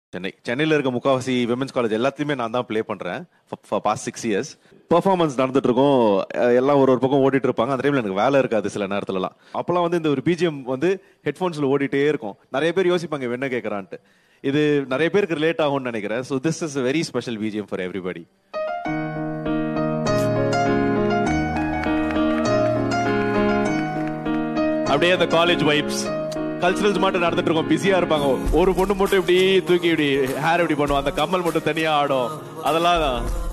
சென்னை சென்னையில் இருக்க முக்காவாசி விமென்ஸ் காலேஜ் எல்லாத்தையுமே நான் தான் ப்ளே பண்றேன் பாஸ்ட் சிக்ஸ் இயர்ஸ் பெர்ஃபார்மன்ஸ் நடந்துட்டு இருக்கும் அஹ் எல்லாம் ஒரு ஒரு பக்கம் ஓடிட்டு இருப்பாங்க அந்த டைம்ல எனக்கு வேலை இருக்காது சில நேரத்துலலாம் அப்பெல்லாம் வந்து இந்த ஒரு பிஜிஎம் வந்து ஹெட்ஃபோன்ஸ்ல ஓடிட்டே இருக்கும் நிறைய பேர் யோசிப்பாங்க இவன் என்ன கேட்கறான்ட்டு இது நிறைய பேருக்கு ரிலேட் ஆகும்னு நினைக்கிறேன் so this is very special BGM for everybody அப்படியே அந்த காலேஜ் வைப்ஸ் கல்ச்சரல்ஸ் மட்டும் நடந்துட்டு இருக்கும் பிஸியா இருப்பாங்க ஒரு பொண்ணு மட்டும் இப்படி தூக்கி இப்படி ஹேர் இப்படி பண்ணுவோம் அந்த கம்மல் மட்டும் தனியா ஆடும் அதெல்லாம்